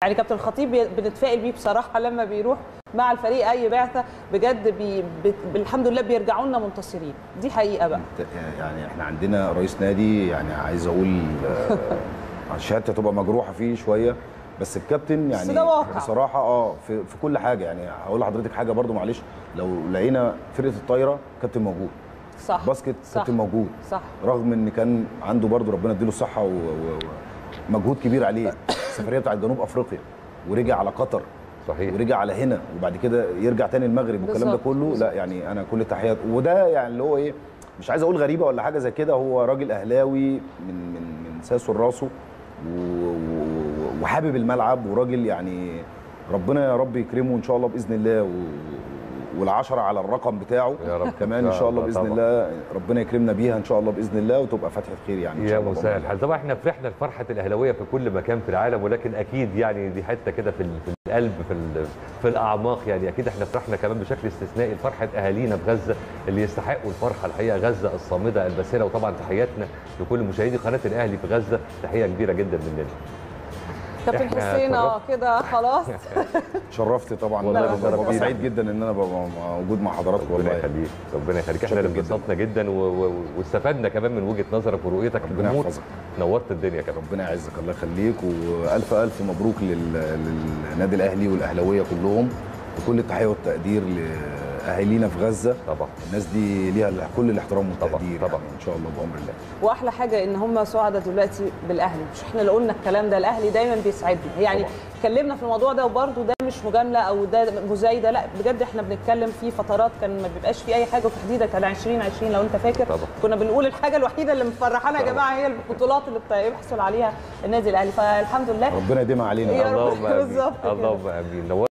يعني كابتن الخطيب بي- بنتفائل بيه بصراحه لما بيروح مع الفريق اي بعثه بجد بي بي الحمد لله بيرجعوا لنا منتصرين دي حقيقه بقى يعني احنا عندنا رئيس نادي يعني عايز اقول آه، شهادتي هتبقى مجروحه فيه شويه بس الكابتن بس يعني ده واقع. بصراحه اه في, في كل حاجه يعني هقول لحضرتك حاجه برضو معلش لو لقينا فرقه الطايره كابتن موجود صح باسكت صح. كابتن موجود صح رغم ان كان عنده برضو ربنا يديله الصحه ومجهود كبير عليه السفريه بتاعت جنوب افريقيا ورجع على قطر صحيح ورجع على هنا وبعد كده يرجع تاني المغرب والكلام ده بالظبط، كله بالظبط. لا يعني انا كل التحيات وده يعني اللي هو ايه مش عايز اقول غريبه ولا حاجه زي كده هو راجل اهلاوي من من من ساسه لراسه و- و- وحابب الملعب وراجل يعني ربنا يا رب يكرمه ان شاء الله باذن الله و والعشرة على الرقم بتاعه يا رب. كمان إن ان شاء شاء الله الله باذن طبعا. الله ربنا يكرمنا بيها ان شاء الله باذن الله وتبقى فتحه خير يعني ان يا شاء الله مساء الحال طبعا احنا فرحنا لفرحه الاهلاويه في كل مكان في العالم ولكن اكيد يعني دي حته كده في ال- في القلب في ال- في الاعماق يعني اكيد احنا فرحنا كمان بشكل استثنائي لفرحه اهالينا في غزه اللي يستحقوا الفرحه الحقيقه غزه الصامده الباسله وطبعا تحياتنا لكل مشاهدي قناه الاهلي في غزه تحيه كبيره جدا مننا كابتن إحنا حسين اه اتشرفت. كده خلاص شرفت طبعا والله والله بشرف ببقى بينا. سعيد جدا ان انا ببقى موجود مع حضراتكم ربنا والله يخليك ربنا يخليك احنا اللي شكراً جداً. انبسطنا جدا و- و- واستفدنا كمان من وجهه نظرك ورؤيتك ربنا للجمهور يحفظك نورت الدنيا كمان ربنا يعزك الله يخليك والف الف مبروك لل- للنادي الاهلي والاهلاويه كلهم وكل التحيه والتقدير لاهالينا في غزه طبعا الناس دي ليها كل الاحترام طبعاً، والتقدير طبعاً. يعني ان شاء الله بامر الله واحلى حاجه ان هم سعداء دلوقتي بالاهلي مش احنا اللي قلنا الكلام ده الاهلي دايما بيسعدنا يعني طبعاً. اتكلمنا في الموضوع ده وبرده ده مش مجامله او ده مزايده لا بجد احنا بنتكلم في فترات كان ما بيبقاش في اي حاجه وتحديدا كان 2020 لو انت فاكر طبعاً. كنا بنقول الحاجه الوحيده اللي مفرحانا يا طبعاً. جماعه هي البطولات اللي بيحصل عليها النادي الاهلي فالحمد لله ربنا يديمها علينا يا رب. اللهم امين بالظبط كده. اللهم امين نورت